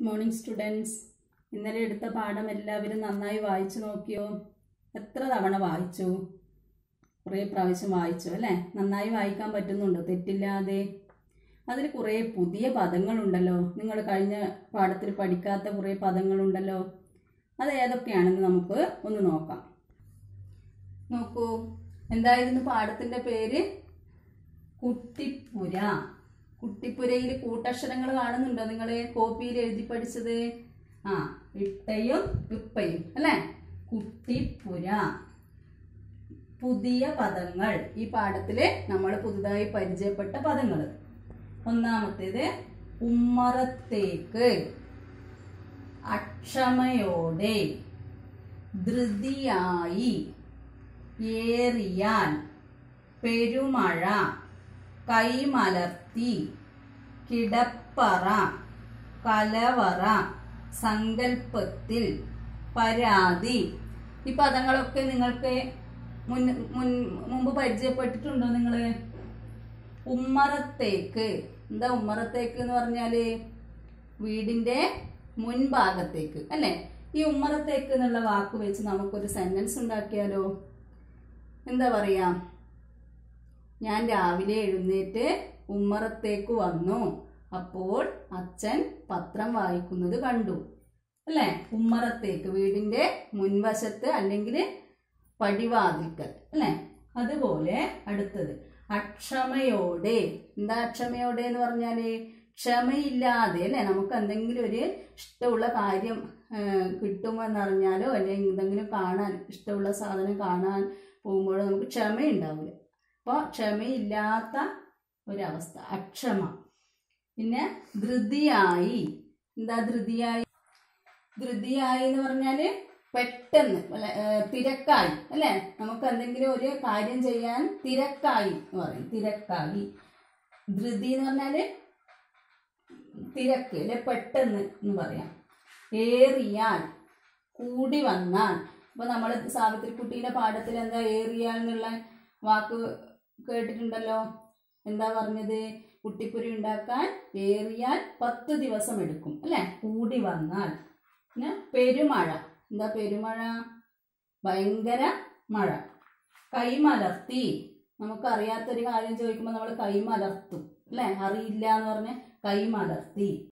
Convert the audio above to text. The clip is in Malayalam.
ഗുഡ് മോർണിംഗ് സ്റ്റുഡൻസ് ഇന്നലെ എടുത്ത പാഠം എല്ലാവരും നന്നായി വായിച്ചു നോക്കിയോ എത്ര തവണ വായിച്ചു കുറേ പ്രാവശ്യം വായിച്ചു അല്ലേ നന്നായി വായിക്കാൻ പറ്റുന്നുണ്ടോ തെറ്റില്ലാതെ അതിൽ കുറേ പുതിയ പദങ്ങളുണ്ടല്ലോ നിങ്ങൾ കഴിഞ്ഞ പാഠത്തിൽ പഠിക്കാത്ത കുറേ പദങ്ങളുണ്ടല്ലോ അത് ഏതൊക്കെയാണെന്ന് നമുക്ക് ഒന്ന് നോക്കാം നോക്കൂ എന്തായിരുന്നു പാഠത്തിന്റെ പേര് കുട്ടിപ്പുര കുട്ടിപ്പുരയിൽ കൂട്ടക്ഷരങ്ങൾ കാണുന്നുണ്ടോ നിങ്ങൾ കോപ്പിയിൽ എഴുതി പഠിച്ചത് ആ ഇട്ടയും ഇപ്പയും അല്ലേ കുട്ടിപ്പുര പുതിയ പദങ്ങൾ ഈ പാഠത്തില് നമ്മൾ പുതുതായി പരിചയപ്പെട്ട പദങ്ങൾ ഒന്നാമത്തേത് ഉമ്മറത്തേക്ക് അക്ഷമയോടെ ധൃതിയായി ഏറിയാൽ പെരുമഴ കൈമലർത്തി കിടപ്പറ കലവറ സങ്കല്പത്തിൽ പരാതി ഈ പദങ്ങളൊക്കെ നിങ്ങൾക്ക് മുൻ മുൻ മുമ്പ് പരിചയപ്പെട്ടിട്ടുണ്ടോ നിങ്ങൾ ഉമ്മറത്തേക്ക് എന്താ ഉമ്മറത്തേക്ക് എന്ന് പറഞ്ഞാല് വീടിന്റെ മുൻഭാഗത്തേക്ക് അല്ലെ ഈ ഉമ്മറത്തേക്ക് എന്നുള്ള വാക്ക് വെച്ച് നമുക്കൊരു സെന്റൻസ് ഉണ്ടാക്കിയാലോ എന്താ പറയാ ഞാൻ രാവിലെ എഴുന്നേറ്റ് ഉമ്മറത്തേക്ക് വന്നു അപ്പോൾ അച്ഛൻ പത്രം വായിക്കുന്നത് കണ്ടു അല്ലേ ഉമ്മറത്തേക്ക് വീടിന്റെ മുൻവശത്ത് അല്ലെങ്കിൽ പടിവാതിൽക്കൽ അല്ലേ അതുപോലെ അടുത്തത് അക്ഷമയോടെ എന്താ അക്ഷമയോടെ എന്ന് പറഞ്ഞാല് ക്ഷമയില്ലാതെ അല്ലെ നമുക്ക് എന്തെങ്കിലും ഒരു ഇഷ്ടമുള്ള കാര്യം ആ, കിട്ടുമെന്നറിഞ്ഞാലോ അല്ലെങ്കിൽ എന്തെങ്കിലും കാണാൻ ഇഷ്ടമുള്ള സാധനം കാണാൻ പോകുമ്പോഴോ നമുക്ക് ക്ഷമയുണ്ടാവില്ല അപ്പോൾ ക്ഷമയില്ലാത്ത ഒരവസ്ഥ അക്ഷമ പിന്നെ ധൃതിയായി എന്താ ധൃതിയായി ധൃതിയായി എന്ന് പറഞ്ഞാല് പെട്ടെന്ന് അല്ലെ, ഏ, തിരക്കായി അല്ലെ നമുക്ക് എന്തെങ്കിലും ഒരു കാര്യം ചെയ്യാൻ തിരക്കായി എന്ന് പറയും തിരക്കായി ധൃതി എന്ന് പറഞ്ഞാല് തിരക്ക് അല്ലെ പെട്ടെന്ന് എന്ന് പറയാം ഏറിയാൽ കൂടി വന്നാൽ അപ്പൊ നമ്മൾ സാവിത്രിക്കുട്ടിയുടെ പാഠത്തിൽ എന്താ ഏറിയാൽ എന്നുള്ള വാക്ക് കേട്ടിട്ടുണ്ടല്ലോ എന്താ പറഞ്ഞത് കുട്ടിപ്പുരി ഉണ്ടാക്കാൻ ഏറിയാൽ പത്ത് ദിവസം എടുക്കും അല്ലെ കൂടി വന്നാൽ പിന്നെ പെരുമഴ എന്താ പെരുമഴ ഭയങ്കര മഴ കൈമലർത്തി നമുക്കറിയാത്തൊരു കാര്യം ചോദിക്കുമ്പോൾ നമ്മൾ കൈമലർത്തും അല്ലെ അറിയില്ല എന്ന് പറഞ്ഞ് കൈമലർത്തി